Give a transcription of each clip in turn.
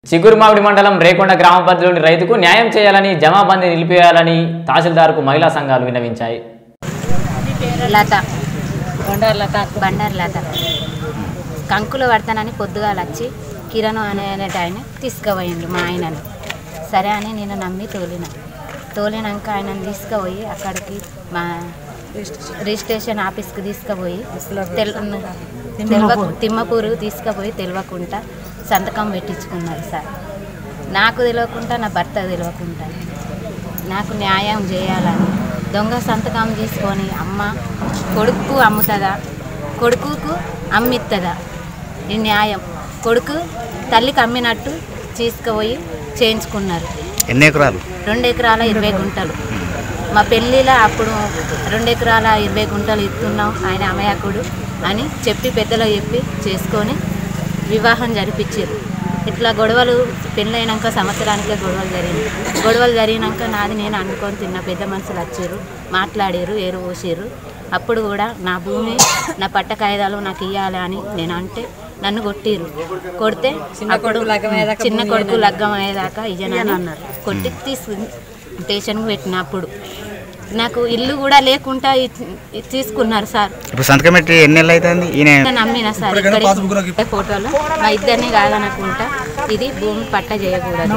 చిగురుమావిడి మండలం రేకొండ గ్రామ పరిధిలోని రైతుకు న్యాయం చేయాలని జమాబందీ నిలిపివేయాలని తహసీల్దార్కు మహిళా సంఘాలు విన్నవించాయి లత బండారు లత బండారు లత కంకులు పడతానని పొద్దుగాల వచ్చి కిరణ్ అనే అనేటి ఆయన తీసుకుపోయిండు మా ఆయనను సరే అని నేను నమ్మి తోలిన తోలినాక ఆయనను తీసుకుపోయి అక్కడికి మా రిజిస్ట్రేషన్ ఆఫీస్కి తీసుకుపోయి తెల్ తెల్వ తిమ్మపూరు తీసుకుపోయి తెలియకుండా సంతకం పెట్టించుకున్నారు సార్ నాకు తెలియకుండా నా భర్త తెలియకుండా నాకు న్యాయం చేయాలని దొంగ సంతకం తీసుకొని అమ్మ కొడుకు అమ్ముతుందా కొడుకుకు అమ్మిస్తుందా ఈ న్యాయం కొడుకు తల్లికి అమ్మినట్టు తీసుకుపోయి చేయించుకున్నారు ఎన్ని ఎకరాలు రెండు ఎకరాల ఇరవై గుంటలు మా పెళ్ళిలో అప్పుడు రెండు ఎకరాల ఇరవై గుంటలు ఇస్తున్నాం ఆయన అమయాకుడు అని చెప్పి పెద్దలో చెప్పి చేసుకొని వివాహం జరిపించారు ఇట్లా గొడవలు పెళ్ళైనాక సంవత్సరానికే గొడవలు జరిగినాయి గొడవలు జరిగినాక నాది నేను అనుకొని తిన్న పెద్ద మనుషులు వచ్చారు మాట్లాడారు ఏరు పోసారు అప్పుడు కూడా నా భూమి నా పట్ట కాయిదాలు నాకు ఇవ్వాలి అని నేను అంటే నన్ను కొట్టిరు కొడితే అప్పుడు చిన్న కొడుకు లగ్గం అయ్యేదాకా ఇయ్యనని అన్నారు కొట్టి తీసుకు స్టేషన్కి పెట్టినప్పుడు నాకు ఇల్లు కూడా లేకుండా ఇ- ఇ- తీసుకున్నారు సార్ ఇప్పుడు సంతకం పెట్టి ఎన్ని నెలలు అవుతుంది ఈయన నేను నమ్మిన సార్ ఇక్కడ ఫోటోలు మా ఇద్దరిని కాదనుకుంటా ఇది భూమి పట్ట చేయకూడదు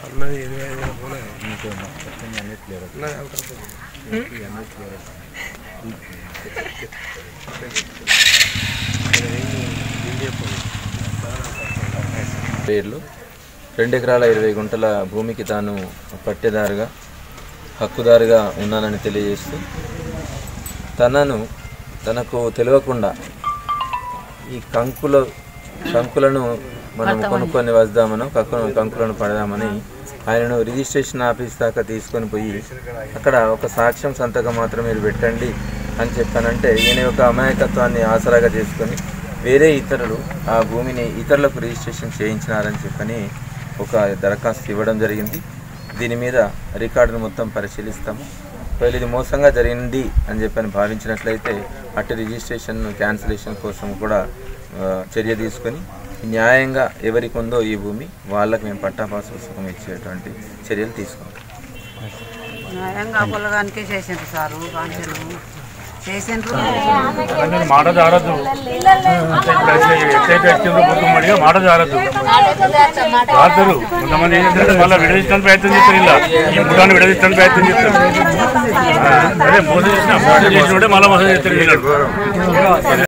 పేర్లు రెండు ఎకరాల ఇరవై గుంటల భూమికి తాను పట్టేదారుగా హక్కుదారుగా ఉన్నానని తెలియజేస్తూ తనను తనకు తెలియకుండా ఈ కంకుల కంకులను మనం కొనుక్కొని వద్దామనో కక్కును కంకులను పడదామని ఆయనను రిజిస్ట్రేషన్ ఆఫీస్ దాకా తీసుకొని పోయి అక్కడ ఒక సాక్ష్యం సంతకం మాత్రం మీరు పెట్టండి అని చెప్పానంటే ఈయన యొక్క అమాయకత్వాన్ని ఆసరాగా చేసుకొని వేరే ఇతరులు ఆ భూమిని ఇతరులకు రిజిస్ట్రేషన్ చేయించినారని చెప్పని ఒక దరఖాస్తు ఇవ్వడం జరిగింది దీని మీద రికార్డును మొత్తం పరిశీలిస్తాము ఒకవేళ ఇది మోసంగా జరిగింది అని చెప్పని భావించినట్లయితే అటు రిజిస్ట్రేషన్ క్యాన్సిలేషన్ కోసం కూడా ఆ, చర్య తీసుకొని న్యాయంగా ఎవరికి ఉందో ఈ భూమి వాళ్ళకి మేము పట్టాపాస్ పుస్తకం ఇచ్చేటువంటి చర్యలు తీసుకుంటాం న్యాయంగా పొలగానికే చేసిండ్రు సారు కాంచెలు చేసిండ్రు మాట జారద్దు ఎట్లయితే వచ్చిందో పొద్దుమడిగా మాట జారద్దు జారుతారు కొంతమంది ఏం చేస్తారు మళ్ళీ విడదీసడానికి ప్రయత్నం చేస్తారు ఇలా ఈ ముఠాన్ని విడదీసడానికి ప్రయత్నం చేస్తారు అదే మోసం చేసిన మోసం చేసిన మళ్ళీ మోసం చేస్తారు వీళ్ళు.